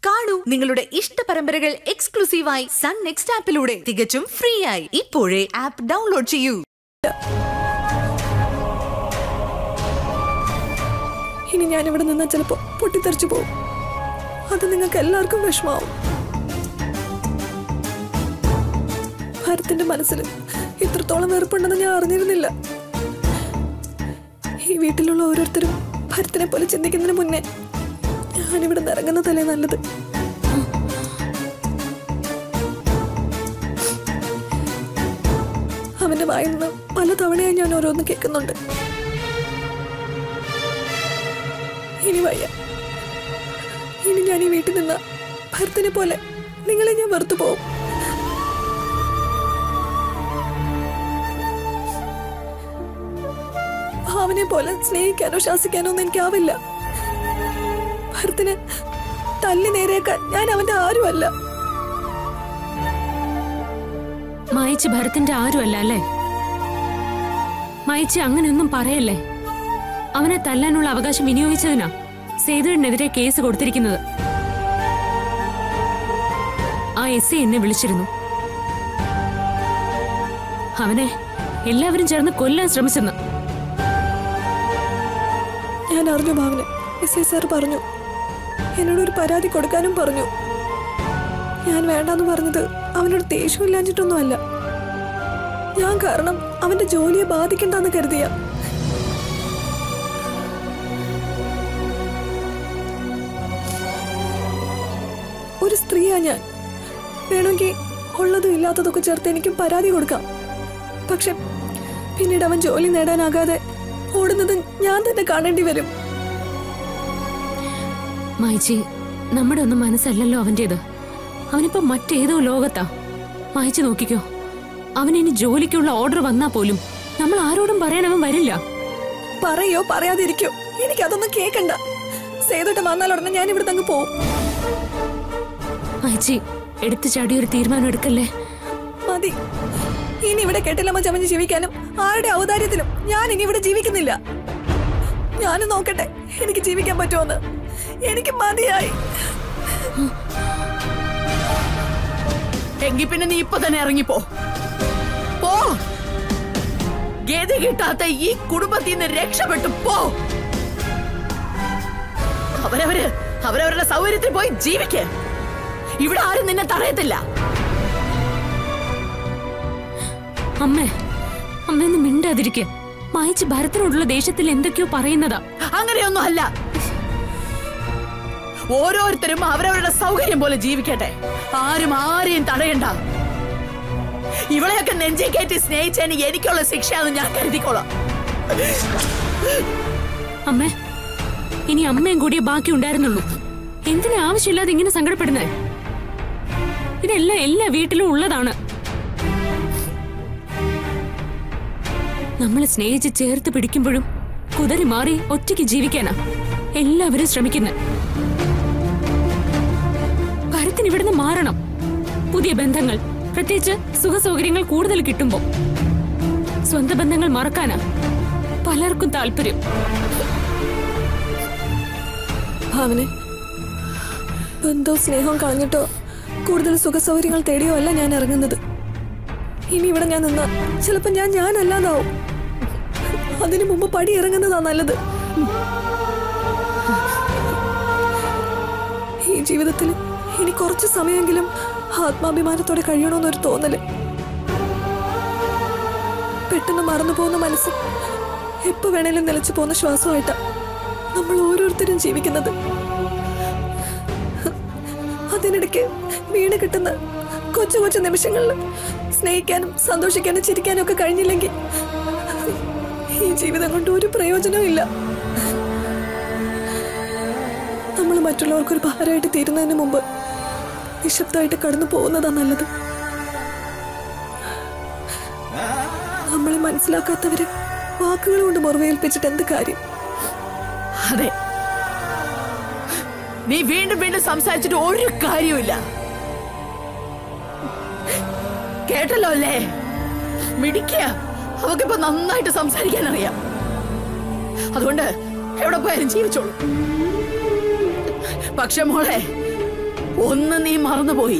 കാണൂ നിങ്ങളുടെ ഇഷ്ട പരമ്പരകൾ എക്സ്ക്ലൂസീവായി സൺ നെക്സ്റ്റ് ആപ്പിലൂടെ തികച്ചും ഫ്രീ ആയി ഇപ്പോഴേ ആപ്പ് ഡൗൺലോഡ് ചെയ്യൂ ഇനി ഞാൻ ഇവിടെ നിന്നാൽ ചിലപ്പോൾ പൊട്ടിത്തെറിച്ചു പോകും അത് നിങ്ങൾക്ക് എല്ലാവർക്കും വിഷമാവും ഭരത്തിന്റെ മനസ്സിൽ ഇത്രത്തോളം വെറുപ്പുണ്ടെന്ന് ഞാൻ അറിഞ്ഞിരുന്നില്ല ഈ വീട്ടിലുള്ള ഓരോരുത്തരും ഭരത്തിനെ പോലെ ചിന്തിക്കുന്നതിന് മുന്നേ ഞാനിവിടെ നിന്ന് ഇറങ്ങുന്നതല്ലേ നല്ലത് അവന്റെ വായിൽ നിന്ന് പല തവണയായി ഞാൻ ഓരോന്ന് കേൾക്കുന്നുണ്ട് ഇനി വയ്യ ഇനി ഞാൻ ഈ വീട്ടിൽ നിന്ന് ഭരത്തിനെ പോലെ നിങ്ങളെ ഞാൻ വെറുത്തു പോവും ഭാവനെ പോലെ സ്നേഹിക്കാനോ ശാസിക്കാനോ ഒന്നും എനിക്കാവില്ല ഭരത്തിന് തല്ലി നേരേക്കാൻ ഞാൻ അവന്റെ ആരുമല്ല മായച്ചി ഭരത്തിന്റെ ആരുമല്ല അല്ലേ മായച്ചി അങ്ങനെയൊന്നും പറയല്ലേ അവനെ തല്ലാനുള്ള അവകാശം വിനിയോഗിച്ചതിനാ സേതുവിനെതിരെ കേസ് കൊടുത്തിരിക്കുന്നത് ആ എസ് ഐ എന്നെ വിളിച്ചിരുന്നു അവനെ എല്ലാവരും ചേർന്ന് കൊല്ലാൻ ശ്രമിച്ചെന്ന് ഞാൻ അറിഞ്ഞു ഭാവന് എസ് ഐ സാർ പറഞ്ഞു എന്നോട് ഒരു പരാതി കൊടുക്കാനും പറഞ്ഞു ഞാൻ വേണ്ടാന്ന് പറഞ്ഞത് അവനോട് ദേഷ്യമില്ലാഞ്ഞിട്ടൊന്നുമല്ല ഞാൻ കാരണം അവന്റെ ജോലിയെ ബാധിക്കണ്ടെന്ന് കരുതിയ ഒരു സ്ത്രീയാ ഞാൻ വേണമെങ്കിൽ ഉള്ളതും ഇല്ലാത്തതൊക്കെ ചേർത്ത് എനിക്ക് പരാതി കൊടുക്കാം പക്ഷെ പിന്നീട് അവൻ ജോലി നേടാനാകാതെ ഓടുന്നത് ഞാൻ തന്നെ കാണേണ്ടി വരും മായച്ചി നമ്മുടെ ഒന്നും മനസ്സല്ലല്ലോ അവന്റേത് അവനിപ്പോ മറ്റേതോ ലോകത്താ മായച്ചു നോക്കിക്കോ അവനിനി ജോലിക്കുള്ള ഓർഡർ വന്നാ പോലും നമ്മൾ ആരോടും പറയാൻ അവൻ വരില്ല പറയോ പറയാതിരിക്കോ എനിക്ക് അതൊന്നും കേക്കണ്ട സേതുട്ട വന്നാൽ ഉടനെ ഞാൻ ഇവിടെ അങ്ങ് പോവും മായച്ചി എടുത്തു ചാടി ഒരു തീരുമാനം എടുക്കല്ലേ മതി ഇനി ഇവിടെ കെട്ടിലമ്മ ചമഞ്ഞ് ജീവിക്കാനും ആരുടെ ഔദാര്യത്തിലും ഞാൻ ഇനി ഇവിടെ ജീവിക്കുന്നില്ല ഞാനും നോക്കട്ടെ എനിക്ക് ജീവിക്കാൻ പറ്റുമെന്ന് എനിക്ക് മതിയായി എങ്കി പിന്നെ നീ ഇപ്പൊ തന്നെ ഇറങ്ങിപ്പോ പോ ഗതി കിട്ടാത്ത ഈ കുടുംബത്തിൽ നിന്ന് രക്ഷപ്പെട്ടു പോ അവരവര് അവരവരുടെ സൗകര്യത്തിൽ പോയി ജീവിക്ക് ഇവിടെ ആരും നിന്നെ തടയത്തില്ല അമ്മേ അമ്മയൊന്നും മിണ്ടാതിരിക്കെ മായച്ച് ഭരത്തിനോടുള്ള ദേഷ്യത്തിൽ എന്തൊക്കെയോ പറയുന്നതാ അങ്ങനെയൊന്നും അല്ല ഓരോരുത്തരും അവരവരുടെ സൗകര്യം പോലെ ജീവിക്കട്ടെ ആരും ആരെയും തടയണ്ട ഇവളെയൊക്കെ നെഞ്ചി കയറ്റി സ്നേഹിച്ചതിന് എനിക്കുള്ള ശിക്ഷയാണെന്ന് ഞാൻ കരുതിക്കോളാം അമ്മേ ഇനി അമ്മയും കൂടിയേ ബാക്കി ഉണ്ടായിരുന്നുള്ളൂ എന്തിനാ ആവശ്യമില്ലാതെ ഇങ്ങനെ സങ്കടപ്പെടുന്നേ ഇതെല്ലാം എല്ലാ വീട്ടിലും ഉള്ളതാണ് നമ്മൾ സ്നേഹിച്ച് ചേർത്ത് പിടിക്കുമ്പോഴും കുതറി മാറി ഒറ്റയ്ക്ക് ജീവിക്കാനാ എല്ലാവരും ശ്രമിക്കുന്നത് ഭരത്തിന് ഇവിടുന്ന് മാറണം പുതിയ ബന്ധങ്ങൾ പ്രത്യേകിച്ച് സുഖസൗകര്യങ്ങൾ കൂടുതൽ കിട്ടുമ്പോ സ്വന്തം ബന്ധങ്ങൾ മറക്കാനാ പലർക്കും താല്പര്യം ഭാവനെ ബന്ധവും സ്നേഹവും കളഞ്ഞിട്ടോ കൂടുതൽ സുഖസൗകര്യങ്ങൾ തേടിയോ അല്ല ഞാൻ ഇറങ്ങുന്നത് ഇനി ഇവിടെ ഞാൻ നിന്ന ചിലപ്പോ ഞാൻ ഞാനല്ലാതാവും അതിനു മുമ്പ് പടി ഇറങ്ങുന്നതാ നല്ലത് ഈ ജീവിതത്തിൽ ഇനി കുറച്ച് സമയമെങ്കിലും ആത്മാഭിമാനത്തോടെ കഴിയണമെന്നൊരു തോന്നല് പെട്ടെന്ന് മറന്നു പോകുന്ന മനസ്സ് എപ്പോ വേണേലും നിലച്ചു പോകുന്ന ശ്വാസമായിട്ടാ നമ്മൾ ഓരോരുത്തരും ജീവിക്കുന്നത് അതിനിടയ്ക്ക് വീണ് കിട്ടുന്ന കൊച്ചു കൊച്ചു നിമിഷങ്ങളിൽ സ്നേഹിക്കാനും സന്തോഷിക്കാനും ചിരിക്കാനും ഒക്കെ കഴിഞ്ഞില്ലെങ്കിൽ ഈ ജീവിതം കൊണ്ട് ഒരു പ്രയോജനവും ഇല്ല നമ്മൾ മറ്റുള്ളവർക്കൊരു ഭാരമായിട്ട് തീരുന്നതിന് മുമ്പ് നിശബ്ദമായിട്ട് കടന്നു പോകുന്നതാ നല്ലത് നമ്മളെ മനസ്സിലാക്കാത്തവര് വാക്കുകൾ കൊണ്ട് മുറിവേൽപ്പിച്ചിട്ട് എന്ത് കാര്യം അതെ നീ വീണ്ടും വീണ്ടും സംസാരിച്ചിട്ട് ഒരു കാര്യമില്ല കേട്ടല്ലോ അല്ലേ മിടിക്കുക അവക്കിപ്പോ നന്നായിട്ട് സംസാരിക്കാൻ അറിയാം അതുകൊണ്ട് എവിടെ പോയാലും ജീവിച്ചോളൂ പക്ഷെ മോളെ ഒന്ന് നീ മറന്നുപോയി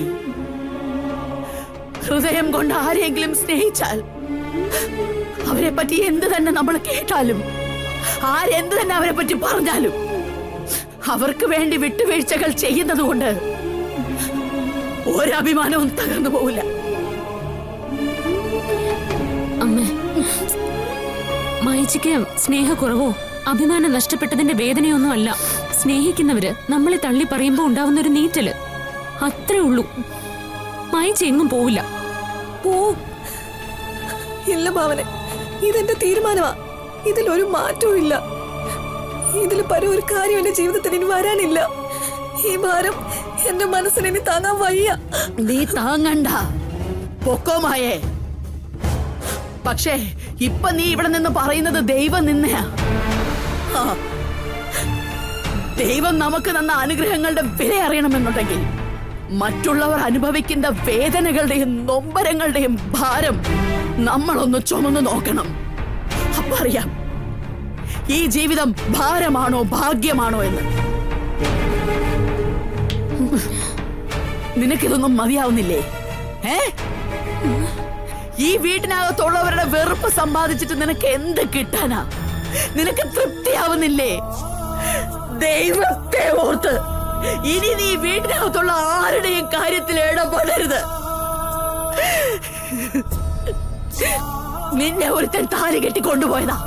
ഹൃദയം കൊണ്ട് ആരെങ്കിലും സ്നേഹിച്ചാൽ അവരെ പറ്റി എന്ത് തന്നെ നമ്മൾ കേട്ടാലും ആരെന്ത് തന്നെ അവരെ പറ്റി പറഞ്ഞാലും അവർക്ക് വേണ്ടി വിട്ടുവീഴ്ചകൾ ചെയ്യുന്നത് കൊണ്ട് ഒരഭിമാനവും തകർന്നു പോവില്ല അമ്മ മായിച്ചിക്ക് സ്നേഹക്കുറവോ അഭിമാനം നഷ്ടപ്പെട്ടതിന്റെ വേദനയൊന്നും അല്ല സ്നേഹിക്കുന്നവര് നമ്മളെ തള്ളി പറയുമ്പോ ഉണ്ടാവുന്ന ഒരു നീറ്റല് അത്രേ ഉള്ളൂ മായിച്ച എങ്ങും പോവില്ല പോ ഇല്ല ഭാവനെ ഇതെന്റെ തീരുമാനമാ ഇതിലൊരു മാറ്റവും ഇല്ല ഇതിൽ പരം ഒരു കാര്യം എന്റെ ജീവിതത്തിൽ ഇനി വരാനില്ല ഈ ഭാരം എന്റെ മനസ്സിന് ഇനി താങ്ങാൻ വയ്യ നീ താങ്ങണ്ട പൊക്കോമായേ പക്ഷേ ഇപ്പൊ നീ ഇവിടെ നിന്ന് പറയുന്നത് ദൈവം നിന്നയാ ആ. ദൈവം നമുക്ക് തന്ന അനുഗ്രഹങ്ങളുടെ വില അറിയണമെന്നുണ്ടെങ്കിൽ മറ്റുള്ളവർ അനുഭവിക്കുന്ന വേദനകളുടെയും നൊമ്പരങ്ങളുടെയും ഭാരം നമ്മളൊന്ന് ചുമന്നു നോക്കണം അപ്പൊ അറിയാം ഈ ജീവിതം ഭാരമാണോ ഭാഗ്യമാണോ എന്ന് നിനക്കിതൊന്നും മതിയാവുന്നില്ലേ ഏ ഈ വീട്ടിനകത്തുള്ളവരുടെ വെറുപ്പ് സമ്പാദിച്ചിട്ട് നിനക്ക് എന്ത് കിട്ടാനാ നിനക്ക് തൃപ്തിയാവുന്നില്ലേ ദൈവത്തെ ഓർത്ത് ഇനി നീ വീട്ടിനകത്തുള്ള ആരുടെയും കാര്യത്തിൽ ഇടപെടരുത് നിന്നെ ഒരുത്തൻ താലി കെട്ടി കൊണ്ടുപോയതാ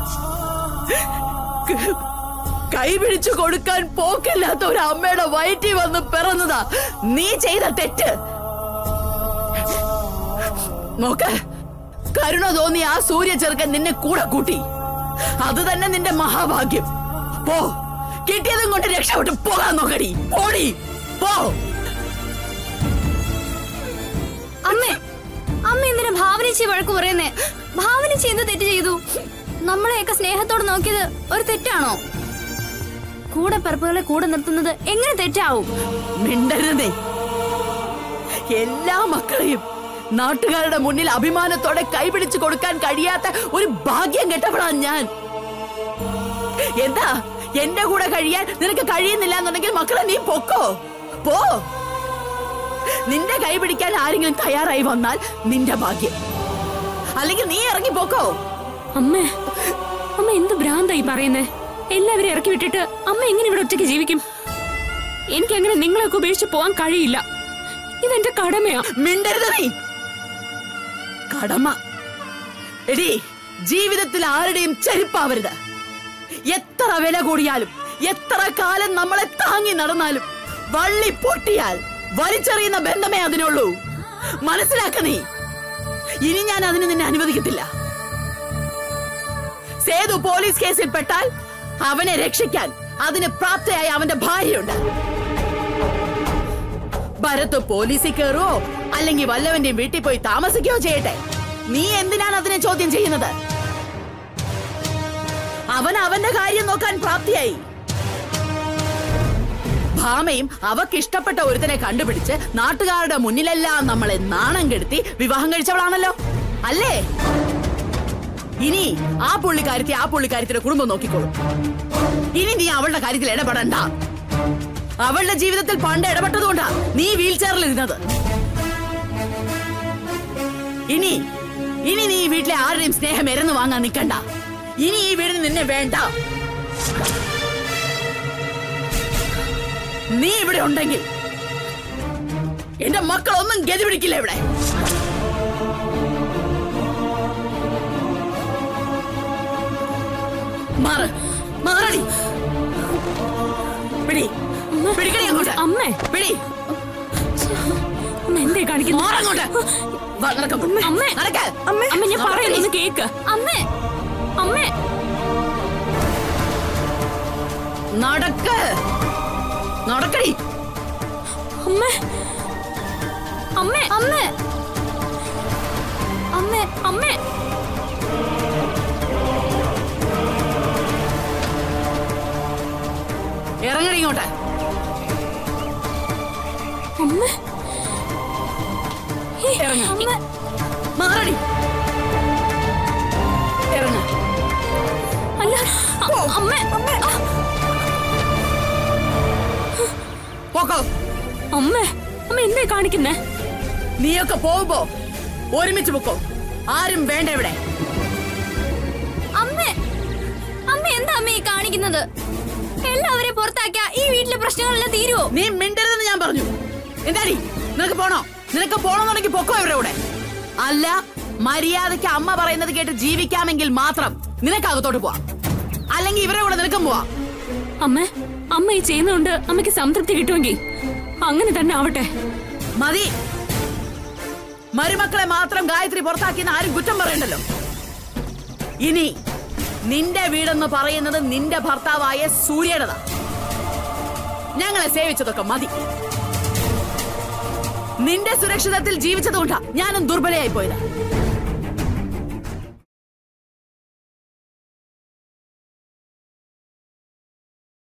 കൈ പിടിച്ചു കൊടുക്കാൻ പോക്കില്ലാത്ത ഒരു അമ്മയുടെ വയറ്റിൽ വന്ന് പിറന്നതാ നീ ചെയ്ത തെറ്റ് നോക്ക് കരുണ തോന്നി ആ സൂര്യ ചെറുക്കൻ നിന്നെ കൂടെ കൂട്ടി അത് തന്നെ നിന്റെ മഹാഭാഗ്യം പോ കിട്ടിയതും കൊണ്ട് രക്ഷപ്പെട്ട് പോകാൻ നോക്കടി പോടി പോ അമ്മേ അമ്മ എന്തിനാ ഭാവനച്ചി വഴക്ക് പറയുന്നേ ഭാവനച്ചി എന്ത് തെറ്റ് ചെയ്തു നമ്മളെയൊക്കെ സ്നേഹത്തോടെ നോക്കിയത് ഒരു തെറ്റാണോ കൂടെ പിറപ്പുകളെ കൂടെ നിർത്തുന്നത് എങ്ങനെ തെറ്റാവും മിണ്ടരുതേ എല്ലാ മക്കളെയും നാട്ടുകാരുടെ മുന്നിൽ അഭിമാനത്തോടെ കൈപിടിച്ചു കൊടുക്കാൻ കഴിയാത്ത ഒരു ഭാഗ്യം കെട്ടവളാ ഞാൻ എന്താ എന്റെ കൂടെ കഴിയാൻ നിനക്ക് കഴിയുന്നില്ല എന്നുണ്ടെങ്കിൽ മക്കളെ നീ പൊക്കോ പോ നിന്റെ കൈ പിടിക്കാൻ ആരെങ്കിലും തയ്യാറായി വന്നാൽ നിന്റെ ഭാഗ്യം അല്ലെങ്കിൽ നീ ഇറങ്ങി പോക്കോ അമ്മേ അമ്മ എന്ത് ഭ്രാന്തായി പറയുന്നേ എല്ലാവരും ഇറക്കി വിട്ടിട്ട് അമ്മ എങ്ങനെ ഇവിടെ ഒറ്റയ്ക്ക് ജീവിക്കും എനിക്ക് അങ്ങനെ നിങ്ങളെയൊക്കെ ഉപേക്ഷിച്ച് പോകാൻ കഴിയില്ല ഇതെന്റെ കടമയാ മിണ്ടരുത് നീ കടമ എടി ജീവിതത്തിൽ ആരുടെയും ചെരുപ്പാവരുത് എത്ര വില കൂടിയാലും എത്ര കാലം നമ്മളെ താങ്ങി നടന്നാലും വള്ളി പൊട്ടിയാൽ വലിച്ചെറിയുന്ന ബന്ധമേ അതിനുള്ളൂ മനസ്സിലാക്ക നീ ഇനി ഞാൻ അതിന് നിന്നെ അനുവദിക്കത്തില്ല സേതു പോലീസ് കേസിൽ പെട്ടാൽ അവനെ രക്ഷിക്കാൻ അതിന് പ്രാപ്തയായ അവന്റെ ഭാര്യയുണ്ട് ഭരത് പോലീസിൽ കയറുവോ അല്ലെങ്കിൽ വല്ലവന്റെ വീട്ടിൽ പോയി താമസിക്കുകയോ ചെയ്യട്ടെ നീ എന്തിനാണ് അതിനെ ചോദ്യം ചെയ്യുന്നത് അവൻ അവന്റെ കാര്യം നോക്കാൻ പ്രാപ്തിയായി ഭാമയും അവക്ക് ഇഷ്ടപ്പെട്ട ഒരുത്തനെ കണ്ടുപിടിച്ച് നാട്ടുകാരുടെ മുന്നിലെല്ലാം നമ്മളെ നാണം കെടുത്തി വിവാഹം കഴിച്ചവളാണല്ലോ അല്ലേ ഇനി ആ പുള്ളിക്കാരത്തി ആ പുള്ളിക്കാരത്തിന്റെ കുടുംബം നോക്കിക്കോളും ഇനി നീ അവളുടെ കാര്യത്തിൽ ഇടപെടണ്ട അവളുടെ ജീവിതത്തിൽ പണ്ട് ഇടപെട്ടതുകൊണ്ടാ നീ വീൽ ചെയറിൽ ഇരുന്നത് ഇനി ഇനി നീ ഈ വീട്ടിലെ ആരുടെയും സ്നേഹം എരന്ന് വാങ്ങാൻ നിൽക്കണ്ട ഇനി ഈ വീടിന് നിന്നെ വേണ്ട നീ ഇവിടെ ഉണ്ടെങ്കിൽ എന്റെ മക്കളൊന്നും ഗതി പിടിക്കില്ല ഇവിടെ മാറ് മാറടി പിടി പിടിക്കടി അങ്ങോട്ട് അമ്മേ പിടി അമ്മ എന്തേ കാണിക്കുന്നു മാറങ്ങോട്ട് വാ, നടക്ക്. അമ്മേ. നടക്ക്. അമ്മ ഞാൻ നടക്കടി. പറയുന്നത് കേക്ക് അമ്മേ അമ്മേ നടക്ക് നടക്കടി അമ്മേ അമ്മേ അമ്മേ അമ്മേ അമ്മേ ഇറങ്ങടി ഇങ്ങോട്ട് അമ്മേ ഇറങ്ങ അമ്മേ മാറടി ഇറങ്ങ അല്ല അ- അമ്മേ അമ്മേ പോക്കോ അമ്മേ അമ്മ എന്തേ കാണിക്കുന്നേ നീയൊക്കെ പോകുമ്പോ ഒരുമിച്ച് പൊക്കോ ആരും വേണ്ട ഇവിടെ അമ്മേ അമ്മ എന്താ അമ്മ ഈ കാണിക്കുന്നത് എല്ലാവരെയും പുറത്താക്കിയ ഈ വീട്ടിലെ പ്രശ്നങ്ങളെല്ലാം തീരുവോ നീ മിണ്ടരുതെന്ന് ഞാൻ പറഞ്ഞു എന്താടി നിനക്ക് പോണോ നിനക്ക് പോണോന്നുണ്ടെങ്കിൽ പൊക്കോ ഇവരുടെ കൂടെ അല്ല മര്യാദയ്ക്ക് അമ്മ പറയുന്നത് കേട്ട് ജീവിക്കാമെങ്കിൽ മാത്രം നിനക്ക് അകത്തോട്ട് പോവാം അല്ലെങ്കിൽ ഇവരുടെ കൂടെ നിനക്കും പോവാം അമ്മ അമ്മ ഈ ചെയ്യുന്നതുകൊണ്ട് അമ്മയ്ക്ക് സംതൃപ്തി കിട്ടുമെങ്കിൽ അങ്ങനെ തന്നെ ആവട്ടെ മതി മരുമക്കളെ മാത്രം ഗായത്രി പുറത്താക്കിയെന്ന് ആരും കുറ്റം പറയണ്ടല്ലോ ഇനി നിന്റെ വീടെന്ന് പറയുന്നത് നിന്റെ ഭർത്താവായ സൂര്യയുടേതാ ഞങ്ങളെ സേവിച്ചതൊക്കെ മതി നിന്റെ സുരക്ഷിതത്തിൽ ജീവിച്ചതുകൊണ്ടാ ഞാനും ദുർബലയായി പോയത്